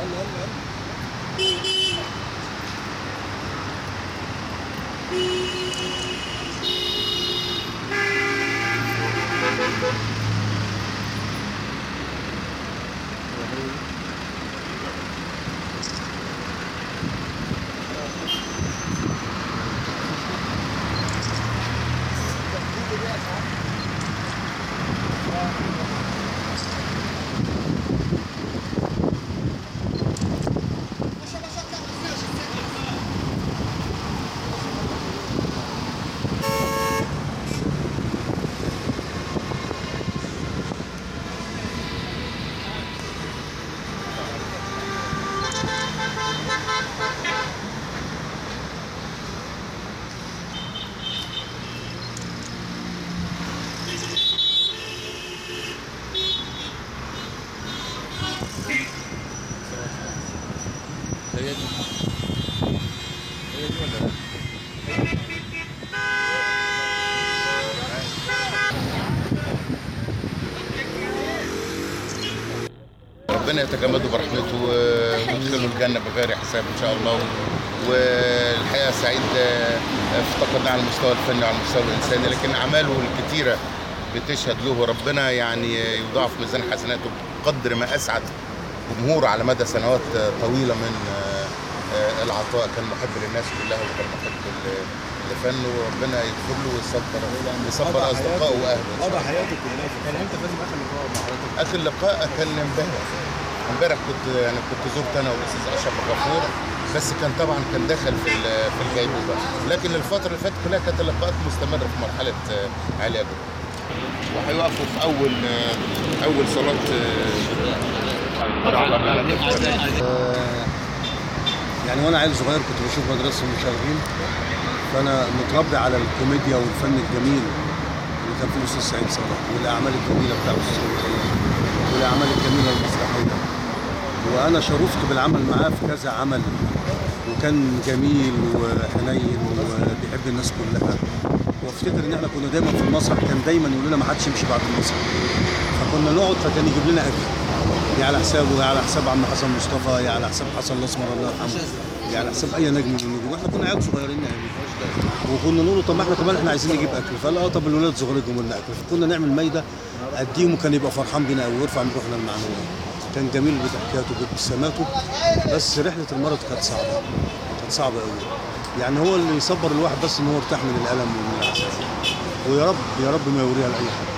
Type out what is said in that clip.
هي دي هي دي ولا لا؟ ربنا يتجمده برحمته ويدخله الجنه بغير حساب ان شاء الله والحقيقه سعيد آه، افتقدنا على المستوى الفني وعلى المستوى الانساني لكن اعماله الكثيره بتشهد له وربنا يعني يضاعف ميزان حسناته بقدر ما اسعد جمهور على مدى سنوات آه، طويله من آه، آه، العطاء كان محب للناس كلها وكان محب ل- لفنه وربنا يغفر له ويصبر يصبر اصدقائه واهله إن شاء قضى الله. حياته كلها كان امتى فازم اخر لقاء مع حضرتك؟ اخر لقاء كان امبارح امبارح كنت يعني كنت زرت انا والاستاذ اشرف غفور بس كان طبعا كان دخل في ال- في الجيبوبه لكن الفتره اللي فاتت كلها كانت اللقاءات مستمره في مرحله آه، علاجه وهيوقفوا في اول آه، اول صلاه آه، يعني وانا عيل صغير كنت بشوف مدرسه المشاغبين فانا متربي على الكوميديا والفن الجميل اللي كان فيه الاستاذ سعيد صالح والاعمال الجميله بتاع الاستاذ سعيد صالح والاعمال الجميله المسرحيه وانا شرفت بالعمل معاه في كذا عمل وكان جميل وحنين وبيحب الناس كلها وافتكر ان احنا كنا دايما في المسرح كان دايما يقول لنا ما حدش يمشي بعد المسرح فكنا نقعد فكان يجيب لنا اكل يا على حسابه يا على حساب عم حسن مصطفى يا على حساب حسن الاسمر الله يرحمه يا على حساب اي نجم من النجوم واحنا كنا عيال صغيرين يعني وكنا نقول له طب ما احنا كمان احنا عايزين نجيب اكل فقال اه طب الولاد صغار يجيبوا لنا اكل فكنا نعمل مايده اديهم وكان يبقى فرحان بينا قوي ويرفع من روحنا المعنويه كان جميل بتحكياته بابتساماته بس رحله المرض كانت صعبه كانت صعبه قوي يعني هو اللي يصبر الواحد بس ان هو ارتاح من الالم ومن العذاب ويا رب يا رب ما يوريها لاي حد